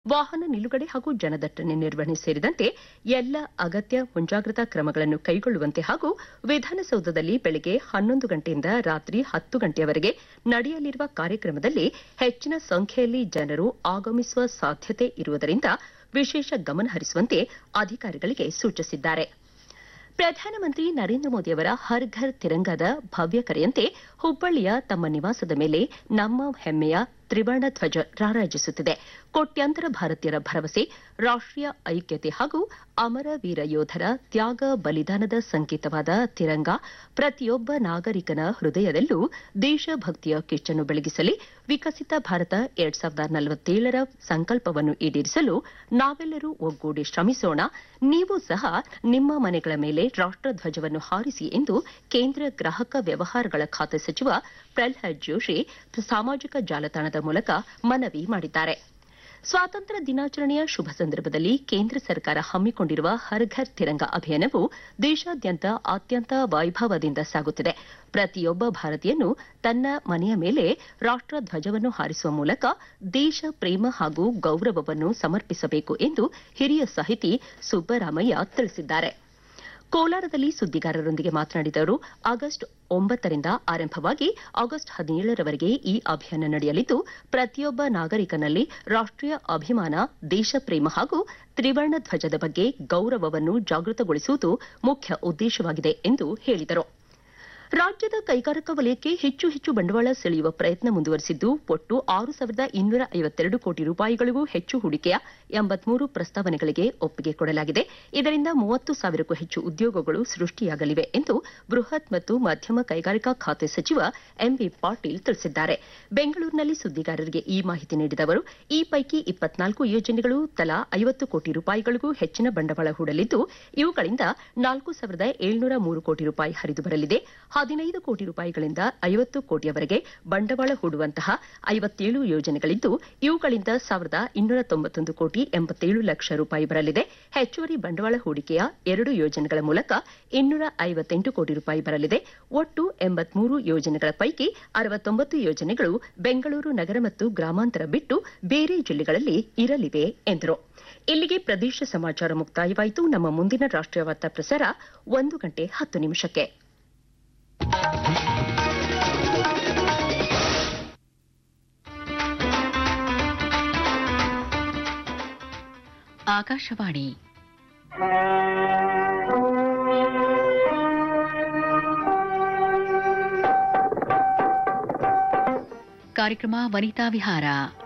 ವಾಹನ ನಿಲುಗಡೆ ಹಾಗೂ ಜನದಟ್ಟಣೆ ನಿರ್ವಹಣೆ ಸೇರಿದಂತೆ ಎಲ್ಲ ಅಗತ್ಯ ಮುಂಜಾಗ್ರತಾ ಕ್ರಮಗಳನ್ನು ಕೈಗೊಳ್ಳುವಂತೆ ಹಾಗೂ ವಿಧಾನಸೌಧದಲ್ಲಿ ಬೆಳಗ್ಗೆ ಹನ್ನೊಂದು ಗಂಟೆಯಿಂದ ರಾತ್ರಿ ಹತ್ತು ಗಂಟೆಯವರೆಗೆ ನಡೆಯಲಿರುವ ಕಾರ್ಯಕ್ರಮದಲ್ಲಿ ಹೆಚ್ಚಿನ ಸಂಖ್ಯೆಯಲ್ಲಿ ಜನರು ಆಗಮಿಸುವ ಸಾಧ್ಯತೆ ಇರುವುದರಿಂದ ವಿಶೇಷ ಗಮನ ಹರಿಸುವಂತೆ ಅಧಿಕಾರಿಗಳಿಗೆ ಸೂಚಿಸಿದ್ದಾರೆ ಪ್ರಧಾನಮಂತ್ರಿ ನರೇಂದ್ರ ಮೋದಿಯವರ ಹರ್ ಘರ್ ತಿರಂಗದ ಭವ್ಯ ಕರೆಯಂತೆ ಹುಬ್ಬಳ್ಳಿಯ ತಮ್ಮ ನಿವಾಸದ ಮೇಲೆ ನಮ್ಮ ಹೆಮ್ಮೆಯ ತ್ರಿವರ್ಣ ಧ್ವಜ ರಾರಾಜಿಸುತ್ತಿದೆ ಕೋಟ್ಯಾಂತರ ಭಾರತೀಯರ ಭರವಸೆ ರಾಷ್ಟೀಯ ಐಕ್ಯತೆ ಹಾಗೂ ಅಮರ ವೀರ ಯೋಧರ ತ್ಯಾಗ ಬಲಿದಾನದ ಸಂಕೇತವಾದ ತಿರಂಗ ಪ್ರತಿಯೊಬ್ಬ ನಾಗರಿಕನ ಹೃದಯದಲ್ಲೂ ದೇಶಭಕ್ತಿಯ ಕಿಚ್ಚನ್ನು ಬೆಳಗಿಸಲಿ ವಿಕಸಿತ ಭಾರತ ಎರಡ್ ಸಾವಿರದ ನಲವತ್ತೇಳರ ಸಂಕಲ್ಪವನ್ನು ಈಡೇರಿಸಲು ನಾವೆಲ್ಲರೂ ಒಗ್ಗೂಡಿ ಶ್ರಮಿಸೋಣ ನೀವು ಸಹ ನಿಮ್ಮ ಮನೆಗಳ ಮೇಲೆ ರಾಷ್ಟಧ್ವಜವನ್ನು ಹಾರಿಸಿ ಎಂದು ಕೇಂದ್ರ ಗ್ರಾಹಕ ವ್ಯವಹಾರಗಳ ಖಾತೆ ಸಚಿವ ಪ್ರಲ್ಹಾದ್ ಜೋಶಿ ಸಾಮಾಜಿಕ ಜಾಲತಾಣದ ಮೂಲಕ ಮನವಿ ಮಾಡಿದ್ದಾರೆ ಸ್ವಾತಂತ್ರ್ಯ ದಿನಾಚರಣೆಯ ಶುಭ ಸಂದರ್ಭದಲ್ಲಿ ಕೇಂದ್ರ ಸರ್ಕಾರ ಹಮ್ಮಿಕೊಂಡಿರುವ ಹರ್ ಘರ್ ತಿರಂಗ ಅಭಿಯಾನವು ದೇಶಾದ್ಯಂತ ಅತ್ಯಂತ ವೈಭವದಿಂದ ಸಾಗುತ್ತಿದೆ ಪ್ರತಿಯೊಬ್ಬ ಭಾರತೀಯನು ತನ್ನ ಮನೆಯ ಮೇಲೆ ರಾಷ್ಟಧ್ವಜವನ್ನು ಹಾರಿಸುವ ಮೂಲಕ ದೇಶ ಪ್ರೇಮ ಹಾಗೂ ಗೌರವವನ್ನು ಸಮರ್ಪಿಸಬೇಕು ಎಂದು ಹಿರಿಯ ಸಾಹಿತಿ ಸುಬ್ಬರಾಮಯ್ಯ ತಿಳಿಸಿದ್ದಾರೆ ಕೋಲಾರದಲ್ಲಿ ಸುದ್ದಿಗಾರರೊಂದಿಗೆ ಮಾತನಾಡಿದ ಅವರು ಆಗಸ್ಟ್ ಒಂಬತ್ತರಿಂದ ಆರಂಭವಾಗಿ ಆಗಸ್ಟ್ ಹದಿನೇಳರವರೆಗೆ ಈ ಅಭಿಯಾನ ನಡೆಯಲಿದ್ದು ಪ್ರತಿಯೊಬ್ಬ ನಾಗರಿಕನಲ್ಲಿ ರಾಷ್ಟೀಯ ಅಭಿಮಾನ ದೇಶಪ್ರೇಮ ಹಾಗೂ ತ್ರಿವರ್ಣ ಧ್ವಜದ ಬಗ್ಗೆ ಗೌರವವನ್ನು ಜಾಗೃತಗೊಳಿಸುವುದು ಮುಖ್ಯ ಉದ್ದೇಶವಾಗಿದೆ ಎಂದು ಹೇಳಿದರು ರಾಜ್ಯದ ಕೈಗಾರಿಕಾ ವಲಯಕ್ಕೆ ಹೆಚ್ಚು ಹೆಚ್ಚು ಬಂಡವಾಳ ಸೆಳೆಯುವ ಪ್ರಯತ್ನ ಮುಂದುವರೆಸಿದ್ದು ಒಟ್ಟು ಆರು ಸಾವಿರದ ಇನ್ನೂರ ಐವತ್ತೆರಡು ಕೋಟಿ ರೂಪಾಯಿಗಳಿಗೂ ಹೆಚ್ಚು ಹೂಡಿಕೆಯ ಎಂಬತ್ಮೂರು ಪ್ರಸ್ತಾವನೆಗಳಿಗೆ ಒಪ್ಪಿಗೆ ಕೊಡಲಾಗಿದೆ ಇದರಿಂದ ಮೂವತ್ತು ಸಾವಿರಕ್ಕೂ ಹೆಚ್ಚು ಉದ್ಯೋಗಗಳು ಸೃಷ್ಟಿಯಾಗಲಿವೆ ಎಂದು ಬೃಹತ್ ಮತ್ತು ಮಧ್ಯಮ ಕೈಗಾರಿಕಾ ಖಾತೆ ಸಚಿವ ಎಂಬಿ ಪಾಟೀಲ್ ತಿಳಿಸಿದ್ದಾರೆ ಬೆಂಗಳೂರಿನಲ್ಲಿ ಸುದ್ದಿಗಾರರಿಗೆ ಈ ಮಾಹಿತಿ ನೀಡಿದ ಅವರು ಈ ಪೈಕಿ ಇಪ್ಪತ್ನಾಲ್ಕು ಯೋಜನೆಗಳು ತಲಾ ಐವತ್ತು ಕೋಟಿ ರೂಪಾಯಿಗಳಿಗೂ ಹೆಚ್ಚಿನ ಬಂಡವಾಳ ಹೂಡಲಿದ್ದು ಇವುಗಳಿಂದ ನಾಲ್ಕು ಸಾವಿರದ ಏಳ್ನೂರ ಮೂರು ಕೋಟಿ ರೂಪಾಯಿ ಹರಿದು ಬರಲಿದೆ ಹದಿನೈದು ಕೋಟಿ ರೂಪಾಯಿಗಳಿಂದ ಐವತ್ತು ಕೋಟಿಯವರೆಗೆ ಬಂಡವಾಳ ಹೂಡುವಂತಹ ಐವತ್ತೇಳು ಯೋಜನೆಗಳಿದ್ದು ಇವುಗಳಿಂದ ಸಾವಿರದ ಇನ್ನೂರ ತೊಂಬತ್ತೊಂದು ಕೋಟಿ ಎಂಬತ್ತೇಳು ಲಕ್ಷ ರೂಪಾಯಿ ಬರಲಿದೆ ಹೆಚ್ಚುವರಿ ಬಂಡವಾಳ ಹೂಡಿಕೆಯ ಎರಡು ಯೋಜನೆಗಳ ಮೂಲಕ ಇನ್ನೂರ ಐವತ್ತೆಂಟು ಕೋಟಿ ರೂಪಾಯಿ ಬರಲಿದೆ ಒಟ್ಟು ಎಂಬತ್ಮೂರು ಯೋಜನೆಗಳ ಪೈಕಿ ಅರವತ್ತೊಂಬತ್ತು ಯೋಜನೆಗಳು ಬೆಂಗಳೂರು ನಗರ ಮತ್ತು ಗ್ರಾಮಾಂತರ ಬಿಟ್ಟು ಬೇರೆ ಜಿಲ್ಲೆಗಳಲ್ಲಿ ಇರಲಿವೆ ಎಂದರು ಇಲ್ಲಿಗೆ ಪ್ರದೇಶ ಸಮಾಚಾರ ಮುಕ್ತಾಯವಾಯಿತು ನಮ್ಮ ಮುಂದಿನ ರಾಷ್ಟೀಯ ವಾರ್ತಾ ಪ್ರಸಾರ ಒಂದು ಗಂಟೆ ಹತ್ತು ನಿಮಿಷಕ್ಕೆ ಆಕಾಶವಾಣಿ ಕಾರ್ಯಕ್ರಮ ವನಿತಾ ವಿಹಾರ